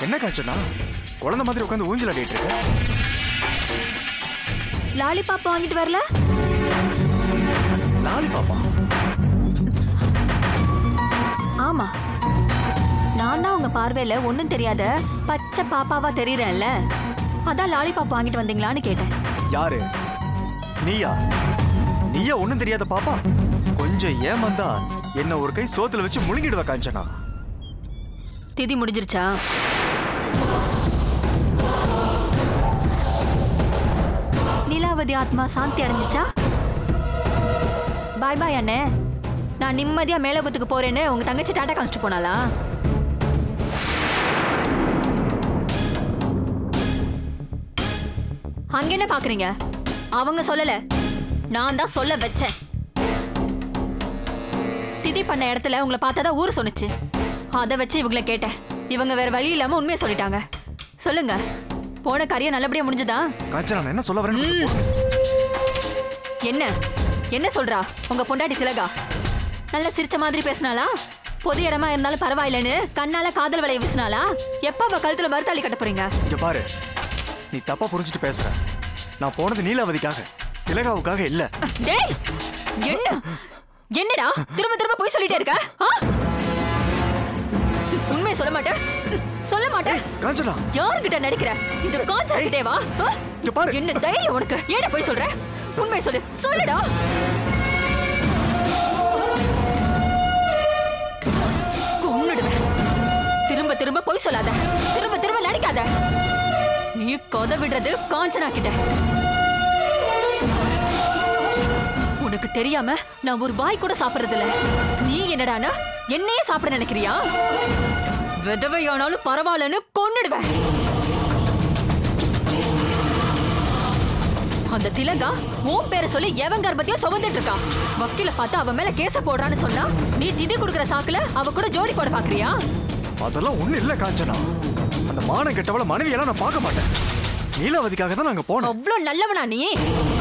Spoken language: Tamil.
என்ன காஞ்சனா குழந்தை மாதிரி உட்காந்து ஊஞ்சல் ஆடிட்டு இருக்க லாலிபாப் வாங்கிட்டு வரல லாலி பாப்பா ஆமா நான் தான் உங்க பார்வையில ஒண்ணும் தெரியாத பச்சை பாப்பாவா தெரியறேன்ல அதான் லாலிபாப் வாங்கிட்டு வந்தீங்களான்னு கேட்டேன் யாரு நீயா நீயா ஒண்ணும் தெரியாத பாப்பா கொஞ்சம் ஏமாந்தா என்ன ஒரு கை சோத்துல வச்சு முழுங்கிடுவ காஞ்சனா திதி முடிஞ்சிருச்சா லீலாவதி ஆத்மா சாந்தி அடைஞ்சிச்சா பாய் பாய் அண்ணே நான் நிம்மதியா மேலோகத்துக்கு போறேன்னு உங்க தங்கச்சி டாட்டா காமிச்சிட்டு போனாளா அங்க என்ன பாக்குறீங்க அவங்க சொல்லல நான் தான் சொல்ல வச்சேன் திதி பண்ண இடத்துல உங்களை பார்த்தா ஊர் சொன்னுச்சு அதை வச்சு இவங்கள கேட்டேன் இவங்க வேற வழி இல்லாம உண்மையை சொல்லிட்டாங்க சொல்லுங்க போன காரியம் நல்லபடியா முடிஞ்சதா காஞ்சனா நான் என்ன சொல்ல வரேன்னு கொஞ்சம் பொறு. என்ன என்ன சொல்றா உங்க பொண்டாட்டி திலகா நல்ல சிரிச்ச மாதிரி பேசினாளா பொது இடமா இருந்தாலும் பரவாயில்லைன்னு கண்ணால காதல் வலைய வீசினாளா எப்ப அவ கழுத்துல மறுத்தாளி கட்ட போறீங்க இங்க பாரு நீ தப்பா புரிஞ்சுட்டு பேசுற நான் போனது நீலாவதிக்காக திலகாவுக்காக இல்ல டேய் என்ன என்னடா திரும்ப திரும்ப போய் சொல்லிட்டே இருக்க ஆ? உண்மையை சொல்ல மாட்டேன் சொல்ல மாட்டேன் காஞ்சனா யாருகிட்ட நடிக்கிற இந்த காஞ்சா கிட்டே வா ஆ? இங்க பாரு. என்ன தைரியம் உனக்கு ஏட போய் சொல்ற உண்மை சொல்லு சொல்லுடா கொன்னுடுவேன் திரும்ப திரும்ப போய் சொல்லாத திரும்ப திரும்ப நடிக்காத நீ கதை விடுறது காஞ்சனா கிட்ட உனக்கு தெரியாம நான் ஒரு வாய் கூட சாப்பிடுறது இல்ல நீ என்னடானா என்னையே சாப்பிட நினைக்கிறியா விதவையானாலும் பரவாயில்லன்னு கொன்னுடுவேன் அந்த திலகா உன் பேரை சொல்லி எவன் கர்ப்பத்தையும் சுமந்துட்டு இருக்கா வக்கீல பார்த்து அவன் மேல கேச போடுறான்னு சொன்னா நீ திதி கொடுக்குற சாக்குல அவ கூட ஜோடி போட பாக்குறியா அதெல்லாம் ஒண்ணு இல்ல காஞ்சனா அந்த மானம் கெட்டவள மனைவியெல்லாம் நான் பார்க்க மாட்டேன் நீலாவதிக்காக தான் நாங்க போனோம் அவ்வளவு நல்லவனா நீ